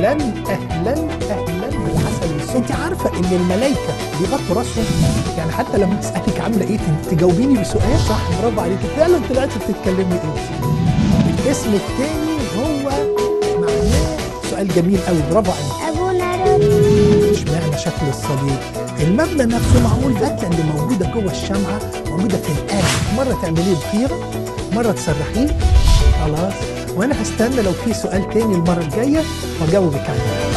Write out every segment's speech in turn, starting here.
اهلا اهلا اهلا بالعسل والسكر انت عارفه ان الملائكه بيغطوا راسهم يعني حتى لما اسالك عامله ايه ت- تجاوبيني بسؤال صح برافو عليكي فعلا طلعتي بتتكلمي انت الاسم الثاني هو معناه سؤال جميل قوي برافو عليك ابونا رد اشمعنى شكل الصليب المبنى نفسه معمول فتله اللي موجوده جوه الشمعه موجوده في القلب مره تعمليه بخيره مره تسرحيه خلاص وانا هستنى لو في سؤال تاني المره الجايه واجاوبك عليه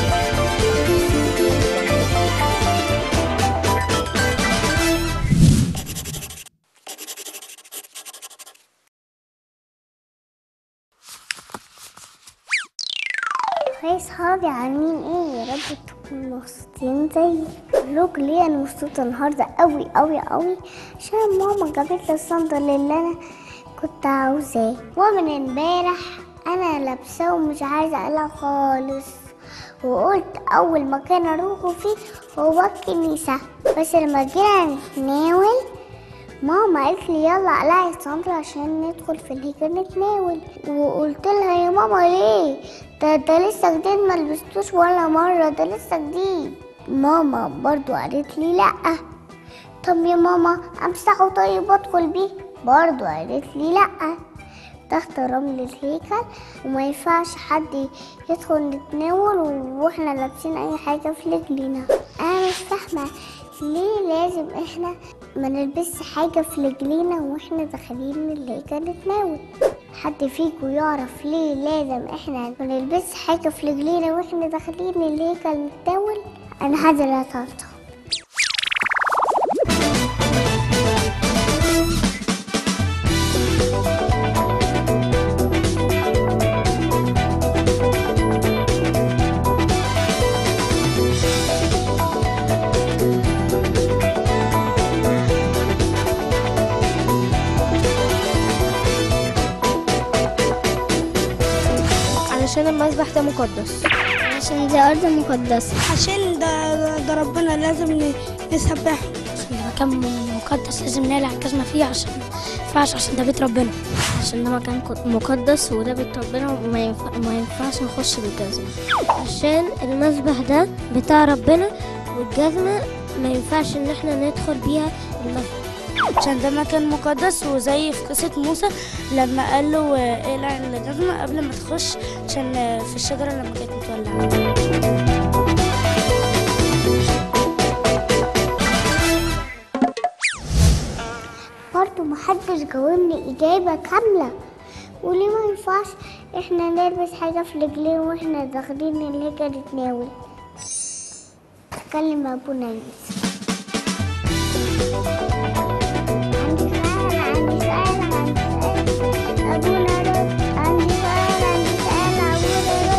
هاي صحابي عاملين ايه يا رب تكونوا مبسوطين زيي مبروك ليه انا مبسوطه النهارده قوي قوي قوي عشان ماما جابت لي الصندل اللي انا كنت عاوزاه ومن امبارح انا لابساه ومش عايزه اقلع خالص وقلت اول مكان اروحه فيه هو الكنيسه بس لما جينا نتناول ماما قالت لي يلا اقلعي الصندل عشان ندخل في الهيكل نتناول وقلت لها يا ماما ليه ده ده لسه جديد ما لبستوش ولا مره ده لسه جديد ماما برضو قالت لي لا طب يا ماما امسحه طيب وادخل بيه برضو قالت لي لا تحت رمل الهيكل وما ينفعش حد يدخل نتناول واحنا لابسين اي حاجه في رجلينا انا مش فاهمه ليه لازم احنا ما نلبسش حاجه في رجلينا واحنا داخلين الهيكل نتناول حد فيكم يعرف ليه لازم احنا ما نلبسش حاجه في رجلينا واحنا داخلين الهيكل نتناول انا هذا لا تعرف علشان المسبح ده مقدس عشان دي ارض مقدسه عشان ده ده ربنا لازم نسبحه عشان ده مكان مقدس لازم نقلع الجزمة فيه عشان ما ينفعش عشان ده بيت ربنا عشان ده مكان قد- مقدس وده بيت ربنا وما ينفع ما ينفعش نخش بالجزمة عشان المسبح ده بتاع ربنا والجزمة ما ينفعش ان احنا ندخل بيها المسبح عشان ده مكان مقدس وزي في قصة موسى لما قال له آه، اقلع الجزمة قبل ما تخش عشان آه، في الشجرة لما كانت متولعة برضه محدش جاوبني إجابة كاملة وليه ما ينفعش احنا نلبس حاجة في رجلينا واحنا داخلين الهيكل نتناول اتكلم ابونا يوسف عندي سؤال عندي سؤال عندي سؤال ابونا رد عندي سؤال عندي سؤال ابونا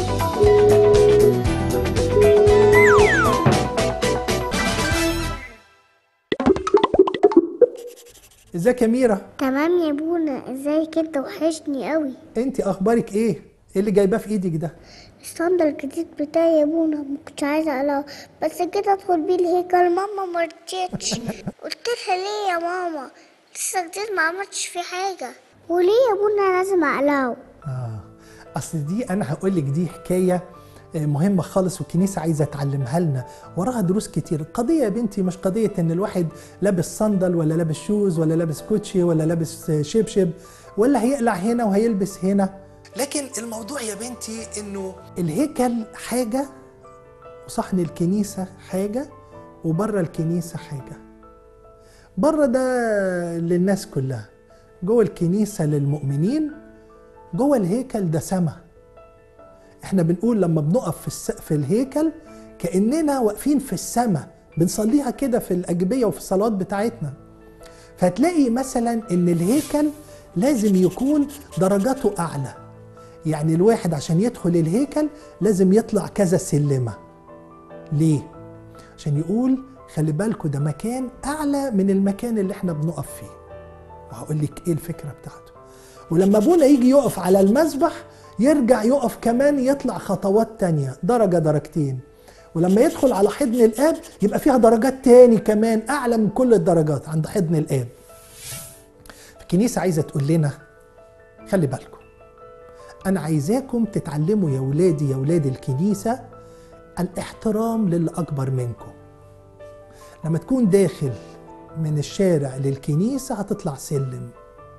ازيك يا ميرا تمام يا ابونا ازيك انت وحشني قوي انت اخبارك ايه ايه اللي جايباه في ايدك ده الصندل الجديد بتاعي يا ابونا ما كنتش عايزه اقلعه بس كده ادخل بيه الهيكل ماما ما رضيتش قلت لها ليه يا ماما لسه جديد ما عملتش فيه حاجه وليه يا ابونا لازم اقلعه اه اصل دي انا هقول لك دي حكايه آه، مهمه خالص والكنيسه عايزه تعلمها لنا وراها دروس كتير القضيه يا بنتي مش قضيه ان الواحد لابس صندل ولا لابس شوز ولا لابس كوتشي ولا لابس آه، شبشب ولا هيقلع هنا وهيلبس هنا لكن الموضوع يا بنتي انه الهيكل حاجه وصحن الكنيسه حاجه وبره الكنيسه حاجه بره ده للناس كلها جوه الكنيسه للمؤمنين جوه الهيكل ده سما احنا بنقول لما بنقف في الس... في الهيكل كاننا واقفين في السما بنصليها كده في الاجبيه وفي الصلوات بتاعتنا فتلاقي مثلا ان الهيكل لازم يكون درجاته اعلى يعني الواحد عشان يدخل الهيكل لازم يطلع كذا سلمه ليه عشان يقول خلي بالكوا ده مكان اعلى من المكان اللي احنا بنقف فيه وهقول لك ايه الفكره بتاعته ولما ابونا يجي يقف على المسبح يرجع يقف كمان يطلع خطوات تانية درجة درجتين ولما يدخل على حضن الآب يبقى فيها درجات تاني كمان أعلى من كل الدرجات عند حضن الآب الكنيسة عايزة تقول لنا خلي بالكم انا عايزاكم تتعلموا يا ولادي يا ولاد الكنيسه الاحترام للي اكبر منكم لما تكون داخل من الشارع للكنيسه هتطلع سلم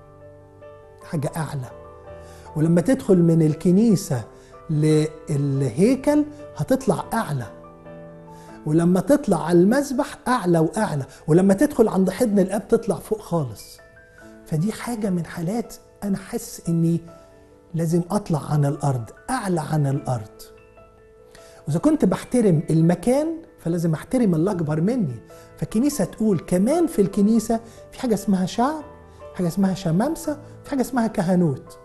حاجه اعلى ولما تدخل من الكنيسه للهيكل هتطلع اعلى ولما تطلع على المسبح اعلى واعلى ولما تدخل عند حضن الاب تطلع فوق خالص فدي حاجه من حالات انا حاسس اني لازم اطلع عن الارض اعلى عن الارض واذا كنت بحترم المكان فلازم احترم اللي اكبر مني فالكنيسه تقول كمان في الكنيسه في حاجه اسمها شعب في حاجه اسمها شمامسه في حاجه اسمها كهنوت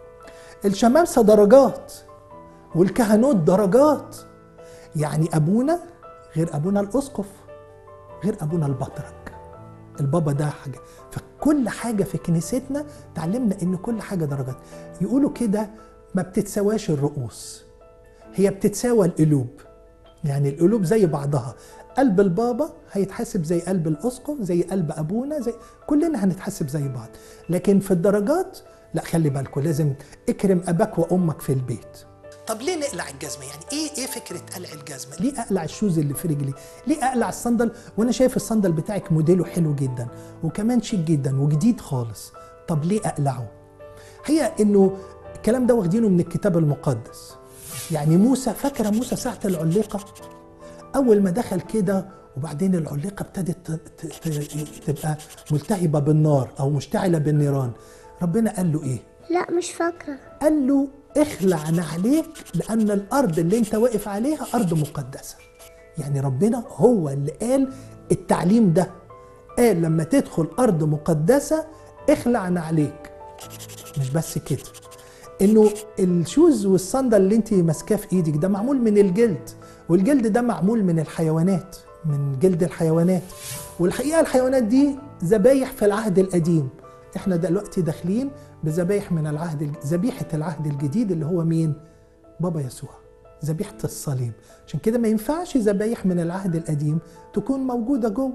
الشمامسه درجات والكهنوت درجات يعني ابونا غير ابونا الاسقف غير ابونا البطرك البابا ده حاجه فكل حاجه في كنيستنا تعلمنا ان كل حاجه درجات يقولوا كده ما بتتسواش الرؤوس هي بتتساوى القلوب يعني القلوب زي بعضها قلب البابا هيتحاسب زي قلب الاسقف زي قلب ابونا زي كلنا هنتحاسب زي بعض لكن في الدرجات لا خلي بالكم لازم اكرم اباك وامك في البيت طب ليه نقلع الجزمه يعني ايه ايه فكره قلع الجزمه ليه اقلع الشوز اللي في رجلي ليه اقلع الصندل وانا شايف الصندل بتاعك موديله حلو جدا وكمان شيك جدا وجديد خالص طب ليه اقلعه هي انه الكلام ده واخدينه من الكتاب المقدس يعني موسى فاكره موسى ساعه العليقه اول ما دخل كده وبعدين العليقه ابتدت ت- ت- تبقى ملتهبه بالنار او مشتعله بالنيران ربنا قال له ايه لا مش فاكرة قال له اخلع نعليك لان الارض اللي انت واقف عليها ارض مقدسه يعني ربنا هو اللي قال التعليم ده قال لما تدخل ارض مقدسه اخلع نعليك مش بس كده انه الشوز والصندل اللي انت ماسكاه في ايدك ده معمول من الجلد والجلد ده معمول من الحيوانات من جلد الحيوانات والحقيقه الحيوانات دي ذبايح في العهد القديم احنا دلوقتي داخلين بذبايح من العهد الج- ذبيحه العهد الجديد اللي هو مين بابا يسوع ذبيحه الصليب عشان كده ما ينفعش ذبايح من العهد القديم تكون موجوده جوه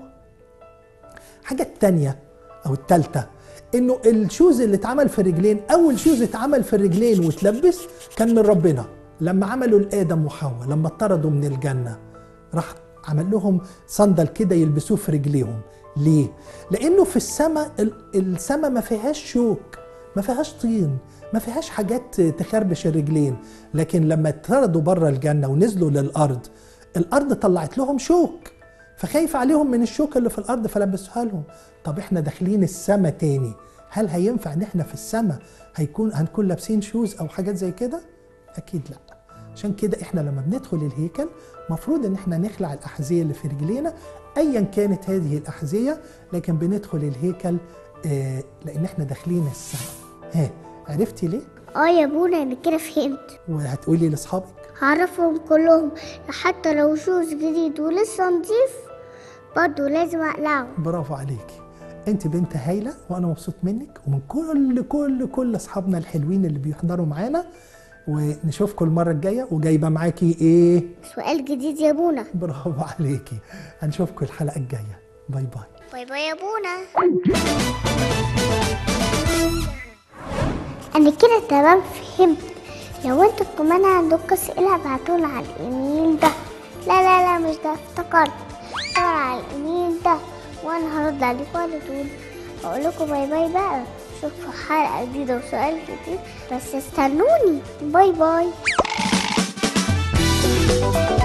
الحاجة التانية أو التالتة إنه الشوز اللي اتعمل في الرجلين أول شوز اتعمل في الرجلين واتلبس كان من ربنا لما عملوا لآدم وحواء لما اتطردوا من الجنة راح عمل لهم صندل كده يلبسوه في رجليهم ليه؟ لأنه في السماء السماء ما فيهاش شوك ما فيهاش طين ما فيهاش حاجات تخربش الرجلين لكن لما اتطردوا بره الجنة ونزلوا للأرض الأرض طلعت لهم شوك فخايف عليهم من الشوك اللي في الارض فلبسوها لهم طب احنا داخلين السما تاني هل هينفع ان احنا في السما هيكون هنكون لابسين شوز او حاجات زي كده اكيد لا عشان كده احنا لما بندخل الهيكل مفروض ان احنا نخلع الاحذيه اللي في رجلينا ايا كانت هذه الاحذيه لكن بندخل الهيكل آه لان احنا داخلين السما ها عرفتي ليه اه يا بونا انا كده فهمت وهتقولي لاصحابك هعرفهم كلهم حتى لو شوز جديد ولسه نضيف برضه لازم اقلعه برافو عليكي انت بنت هايله وانا مبسوط منك ومن كل كل كل اصحابنا الحلوين اللي بيحضروا معانا ونشوفكم المره الجايه وجايبه معاكي ايه سؤال جديد يا بونا برافو عليكي هنشوفكم الحلقه الجايه باي باي باي باي يا بونا انا كده تمام فهمت لو انتوا كمان عندكم اسئله ابعتونا على الايميل ده لا لا لا مش ده افتكرت دور على الايميل ده وانا هرد عليكم على طول اقول لكم باي باي بقى اشوفكم حلقه جديده وسؤال جديد بس استنوني باي باي